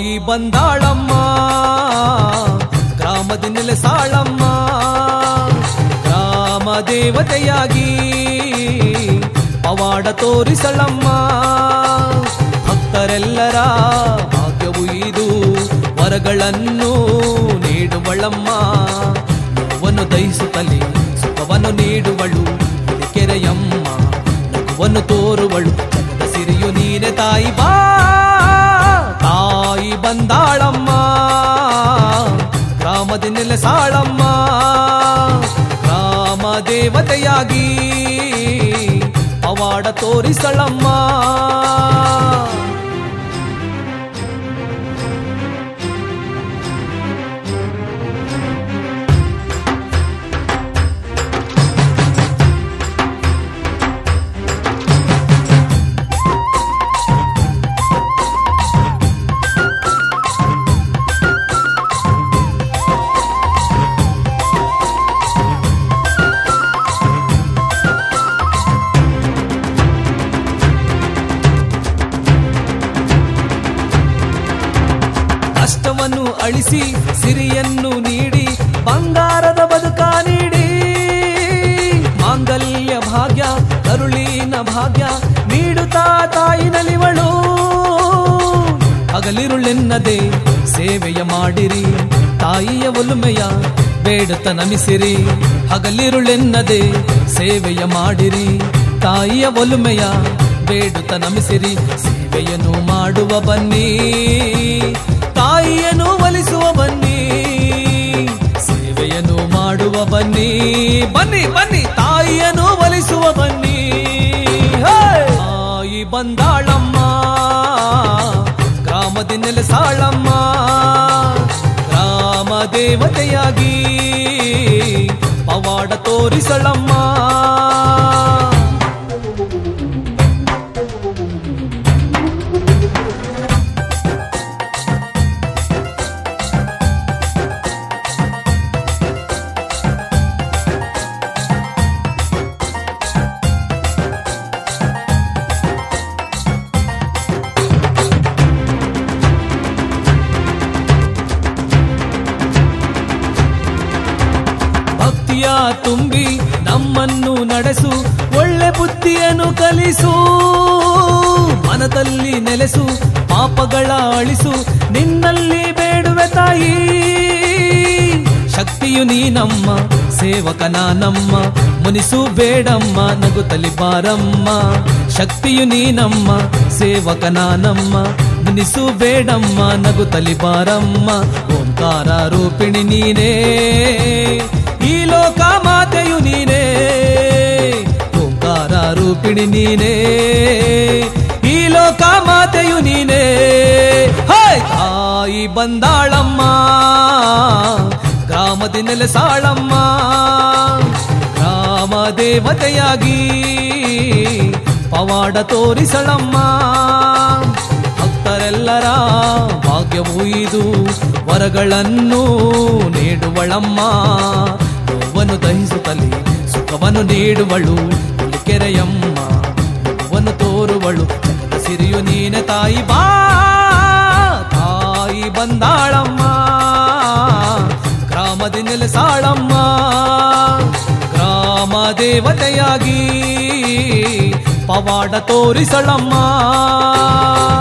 ತಾಯಿ ಬಂದಾಳಮ್ಮ ಗ್ರಾಮದ ನೆಲೆಸಾಳಮ್ಮ ಗ್ರಾಮ ದೇವತೆಯಾಗಿ ಪವಾಡ ತೋರಿಸಳಮ್ಮ ಭಕ್ತರೆಲ್ಲರ ಭಾಗ್ಯವು ಇದು ವರಗಳನ್ನು ನೀಡುವಳಮ್ಮ ನೋವನ್ನು ದಹಿಸುತ್ತಲೇ ಸುಖವನ್ನು ನೀಡುವಳು ಕೆರೆಯಮ್ಮ ನಗುವನ್ನು ತೋರುವಳು ಜಗದ ಸಿರಿಯು ನೀನೆ ತಾಯಿ ಬಾ ತಾಯಿ ಬಂದಾಳಮ್ಮ ಗ್ರಾಮದ ನೆಲೆಸಾಳಮ್ಮ ಗ್ರಾಮ ದೇವತೆಯಾಗಿ ಪವಾಡ ತೋರಿಸಳಮ್ಮ ಕಷ್ಟವನ್ನು ಅಳಿಸಿ ಸಿರಿಯನ್ನು ನೀಡಿ ಬಂಗಾರದ ಬದುಕ ನೀಡಿ ಮಾಂಗಲ್ಯ ಭಾಗ್ಯ ಕರುಳಿನ ಭಾಗ್ಯ ನೀಡುತ್ತಾ ತಾಯಿ ನಲಿವಳು ಹಗಲಿರುಳೆನ್ನದೆ ಸೇವೆಯ ಮಾಡಿರಿ ತಾಯಿಯ ಒಲುಮೆಯ ಬೇಡುತ್ತ ನಮಿಸಿರಿ ಹಗಲಿರುಳೆನ್ನದೆ ಸೇವೆಯ ಮಾಡಿರಿ ತಾಯಿಯ ಒಲುಮೆಯ ಬೇಡುತ್ತ ನಮಿಸಿರಿ ಸೇವೆಯನ್ನು ಮಾಡುವ ಬನ್ನಿ ತಾಯಿಯನ್ನು ಒಲಿಸುವ ಬನ್ನಿ ಸೇವೆಯನ್ನು ಮಾಡುವ ಬನ್ನಿ ಬನ್ನಿ ಬನ್ನಿ ತಾಯಿಯನ್ನು ಒಲಿಸುವ ಬನ್ನಿ ಹೇ! ತಾಯಿ ಬಂದಾಳಮ್ಮ ಗ್ರಾಮದ ನೆಲೆಸಾಳಮ್ಮ ಗ್ರಾಮ ದೇವತೆಯಾಗಿ ಪವಾಡ ತೋರಿಸಳಮ್ಮ ಭಕ್ತಿಯ ತುಂಬಿ ನಮ್ಮನ್ನು ನಡೆಸು ಒಳ್ಳೆ ಬುದ್ಧಿಯನ್ನು ಕಲಿಸು ಮನದಲ್ಲಿ ನೆಲೆಸು ಪಾಪಗಳ ಅಳಿಸು ನಿನ್ನಲ್ಲಿ ಬೇಡುವೆ ತಾಯಿ ಶಕ್ತಿಯು ನೀನಮ್ಮ ಸೇವಕ ನಾನಮ್ಮ ಮುನಿಸು ಬೇಡಮ್ಮ ನಗುತ್ತಲಿ ಬಾರಮ್ಮ ಶಕ್ತಿಯು ನೀನಮ್ಮ ಸೇವಕ ನಾನಮ್ಮ ಮುನಿಸು ಬೇಡಮ್ಮ ನಗುತ್ತಲಿ ಬಾರಮ್ಮ ಓಂಕಾರ ರೂಪಿಣಿ ನೀನೇ ಈ ಲೋಕ ಮಾತೆಯು ನೀನೇ ಓಂಕಾರ ರೂಪಿಣಿ ನೀನೇ ಈ ಲೋಕ ಮಾತೆಯು ನೀನೇ ಹಾಯ್ ತಾಯಿ ಬಂದಾಳಮ್ಮ ಗ್ರಾಮದ ನೆಲೆಸಾಳಮ್ಮ ಗ್ರಾಮ ದೇವತೆಯಾಗಿ ಪವಾಡ ತೋರಿಸಳಮ್ಮ ಭಕ್ತರೆಲ್ಲರ ಭಾಗ್ಯವು ಇದು ವರಗಳನ್ನು ನೀಡುವಳಮ್ಮ ನೋವನ್ನು ದಹಿಸುತ್ತಲೇ ಸುಖವನ್ನು ನೀಡುವಳು ಕೆರೆಯಮ್ಮ ನಗುವನ್ನು ತೋರುವಳು ಜಗದ ಸಿರಿಯು ನೀನೆ ತಾಯಿ ಬಾ ತಾಯಿ ಬಂದಾಳಮ್ಮ ಗ್ರಾಮದ ನೆಲೆಸಾಳಮ್ಮ ಗ್ರಾಮ ದೇವತೆಯಾಗಿ ಪವಾಡ ತೋರಿಸಳಮ್ಮ